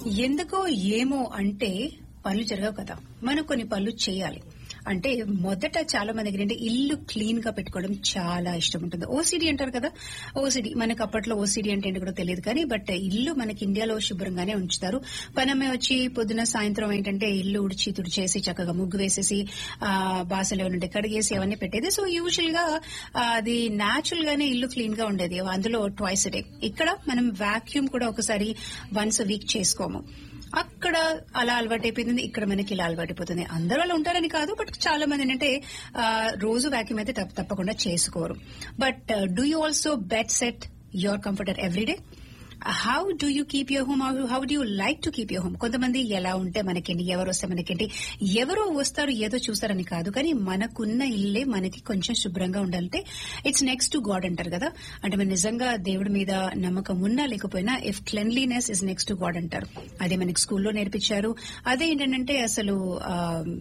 ఎందుకో ఏమో అంటే పనులు జరగవు కదా మనం కొన్ని పనులు చేయాలి అంటే మొదట చాలా మంది ఏంటంటే ఇల్లు క్లీన్ గా పెట్టుకోవడం చాలా ఇష్టం ఉంటుంది ఓసిడి అంటారు కదా ఓసిడి మనకు అప్పట్లో ఓసిడి అంటే ఏంటి కూడా తెలియదు కానీ బట్ ఇల్లు మనకి ఇండియాలో శుభ్రంగానే ఉంచుతారు పనమ్మే వచ్చి పొద్దున సాయంత్రం ఏంటంటే ఇల్లు ఉడిచి తుడిచేసి చక్కగా ముగ్గు వేసేసి ఆ బాసలు ఏమైనా కడిగేసి అవన్నీ పెట్టేది సో యూజువల్ గా ఆ, అది న్యాచురల్ గానే ఇల్లు క్లీన్ గా ఉండేది అందులో ట్వైస్ డే ఇక్కడ మనం వాక్యూమ్ కూడా ఒకసారి వన్స్ వీక్ చేసుకోము అక్కడ అలా అలవాటైపోయింది ఇక్కడ మనకి ఇలా అలవాటైపోతుంది అందరూ అలా ఉంటారని కాదు బట్ చాలా మంది ఏంటంటే ఆ, రోజు వ్యాక్యూమ్ అయితే తప్ప- తప్పకుండా చేసుకోరు but do you also bed set your comforter everyday how do you keep your home how do you like to keep your home కొంతమంది ఎలా ఉంటే మనకేంటి ఎవరు వస్తే మనకేంటి ఎవరో వస్తారు ఏదో చూస్తారని కాదు కానీ మనకున్న ఇల్లే మనకి కొంచెం శుభ్రంగా ఉండాలంటే ఇట్స్ నెక్స్ట్ టు గాడ్ అంటారు కదా అంటే మన నిజంగా దేవుడి మీద నమ్మకం ఉన్నా లేకపోయినా if cleanliness is next to god అంటారు అదే మనకి స్కూల్లో నేర్పించారు అదే ఏంటంటే అసలు ఆ,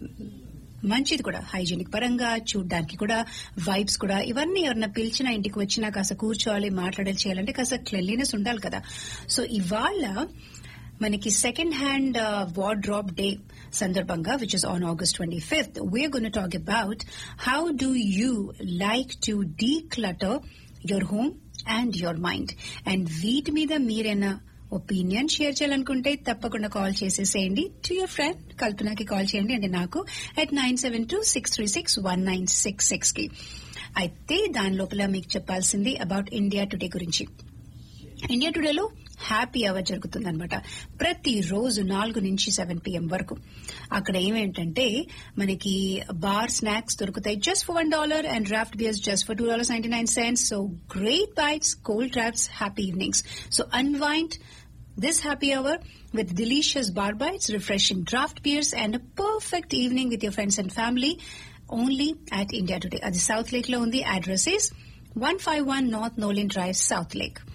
మంచిది కూడా హైజీనిక్ పరంగా చూడడానికి కూడా వైబ్స్ కూడా ఇవన్నీ ఎవరన్నా పిలిచినా ఇంటికి వచ్చినా కాస్త కూర్చోవాలి మాట్లాడాలి చేయాలంటే కాస్త క్లెన్లీనెస్ ఉండాలి కదా సో ఇవాళ మనకి సెకండ్ హ్యాండ్ వార్డ్రాప్ డే సందర్భంగా which is on August twenty fifth we're gonna talk about how do you like to declutter your home and your mind and వీటి మీద మీరైనా ఒపీనియన్ షేర్ చేయాలనుకుంటే తప్పకుండా కాల్ చేసేసేయండి to your friend కల్పనకి call చేయండి అంటే నాకు at nine seven two six three six one nine six six కి అయితే దాని లోపల మీకు చెప్పాల్సింది అబౌట్ ఇండియా టుడే గురించి ఇండియా టుడేలో హ్యాపీ అవర్ జరుగుతుందన్నమాట ప్రతి రోజు నాలుగు నుంచి సెవెన్ పిఎం వరకు అక్కడ ఏమేంటంటే మనకి బార్ స్నాక్స్ దొరుకుతాయి just for one dollar and draft beers just for two dollars ninety nine cents so great bites cold drafts happy evenings so unwind This happy hour with delicious bar bites, refreshing draft beers, and a perfect evening with your friends and family only at India Today. At the South Lake lo undi. Address is 151 North Nolan Drive, South Lake.